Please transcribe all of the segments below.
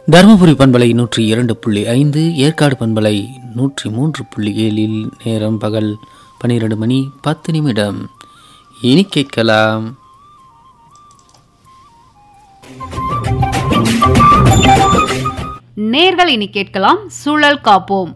தருமபுரி பண்பலை நூற்றி இரண்டு புள்ளி ஐந்து ஏற்காடு பண்பலை நூற்றி மூன்று புள்ளி ஏழில் நேரம் பகல் பன்னிரண்டு மணி பத்து நிமிடம் இனி கேட்கலாம் நேர்கள் இனி கேட்கலாம் சூழல் காப்போம்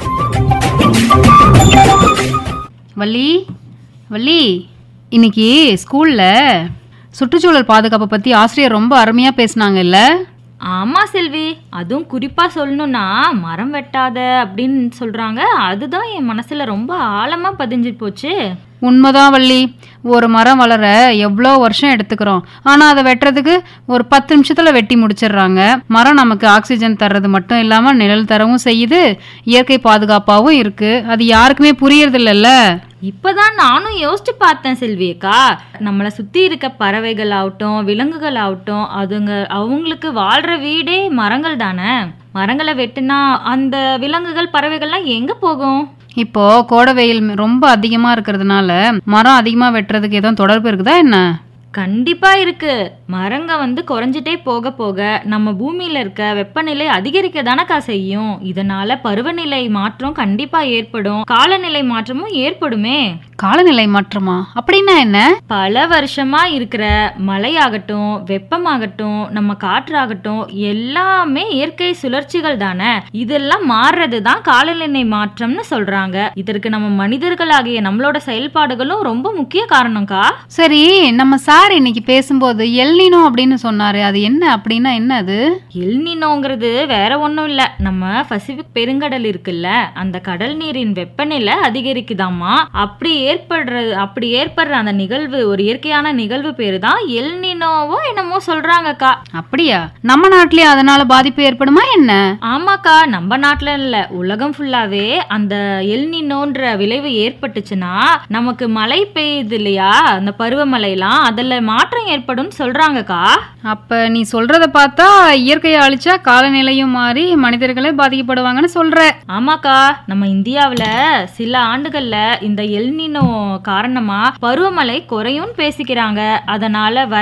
வள்ளி வள்ளி இன்னைக்கு ஸ்கூல்ல சுற்றுச்சூழல் பாதுகாப்பை பத்தி ஆசிரியர் ரொம்ப அருமையா பேசுனாங்கல்ல ஆமா செல்வி அதுவும் குறிப்பா சொல்லணும்னா மரம் வெட்டாத அப்படின்னு சொல்றாங்க அதுதான் என் மனசுல ரொம்ப ஆழமா பதிஞ்சு போச்சு உண்மைதான் வள்ளி ஒரு மரம் வளர எவ்வளோ வருஷம் எடுத்துக்கிறோம் ஆனால் அதை வெட்டுறதுக்கு ஒரு பத்து நிமிஷத்தில் வெட்டி முடிச்சிடுறாங்க மரம் நமக்கு ஆக்சிஜன் தர்றது மட்டும் இல்லாமல் நிழல் தரவும் செய்யுது இயற்கை பாதுகாப்பாகவும் இருக்கு அது யாருக்குமே புரியறது இல்லைல்ல இப்பதான் நானும் யோசிச்சு பார்த்தேன் செல்வி அக்கா நம்மளை சுத்தி இருக்க பறவைகள் ஆகட்டும் விலங்குகள் ஆகட்டும் அதுங்க அவங்களுக்கு வாழ்ற வீடே மரங்கள் தானே மரங்களை வெட்டுனா அந்த விலங்குகள் பறவைகள்லாம் எங்க போகும் இப்போ கோடை வெயில் ரொம்ப அதிகமா இருக்கிறதுனால மரம் அதிகமா வெட்டுறதுக்கு எதுவும் தொடர்பு இருக்குதா என்ன கண்டிப்பா இருக்கு மரங்க வந்து குறைஞ்சிட்டே போக போக நம்ம பூமியில இருக்க வெப்பநிலை அதிகரிக்க தானக்கா செய்யும் இதனால பருவநிலை மாற்றம் கண்டிப்பா ஏற்படும் காலநிலை மாற்றமும் ஏற்படுமே காலநிலை மாற்றமா அப்படின்னா என்ன பல வருஷமா இருக்கிற மழையாகட்டும் வெப்பமாகட்டும் நம்ம காற்றாகட்டும் எல்லாமே இயற்கை சுழற்சிகள் தானே இதெல்லாம் மாறுறது தான் காலநிலை மாற்றம்னு சொல்றாங்க இதற்கு நம்ம மனிதர்களாகிய நம்மளோட செயல்பாடுகளும் ரொம்ப முக்கிய காரணம்க்கா சரி நம்ம சார் இன்னைக்கு பேசும்போது எல்னினோ அப்படின்னு சொன்னாரு அது என்ன அப்படின்னா என்ன அது எல்னினோங்கிறது வேற ஒன்றும் இல்லை நம்ம பசிபிக் பெருங்கடல் இருக்குல்ல அந்த கடல் நீரின் வெப்பநிலை அதிகரிக்குதாமா அப்படி ஏற்படுறது அப்படி ஏற்படுற அந்த நிகழ்வு ஒரு இயற்கையான நிகழ்வு பேரு தான் எல்னினோவோ என்னமோ சொல்றாங்கக்கா அப்படியா நம்ம நாட்டிலேயே அதனால பாதிப்பு ஏற்படுமா என்ன ஆமாக்கா நம்ம நாட்டுல இல்ல உலகம் ஃபுல்லாவே அந்த எல்னினோன்ற விளைவு ஏற்பட்டுச்சுன்னா நமக்கு மழை பெய்யுது இல்லையா அந்த பருவமழைலாம் அதுல மாற்றம் ஏற்படும் சொல்றாங்கக்கா அப்ப நீ சொல்றத பார்த்தா இயற்கையை அழிச்சா காலநிலையும் மாறி மனிதர்களே பாதிக்கப்படுவாங்கன்னு சொல்ற ஆமாக்கா நம்ம இந்தியாவுல சில ஆண்டுகள்ல இந்த எல்னினோ காரணமா பருவமழை குறையும்னு பேசிக்கிறாங்க அதனால வர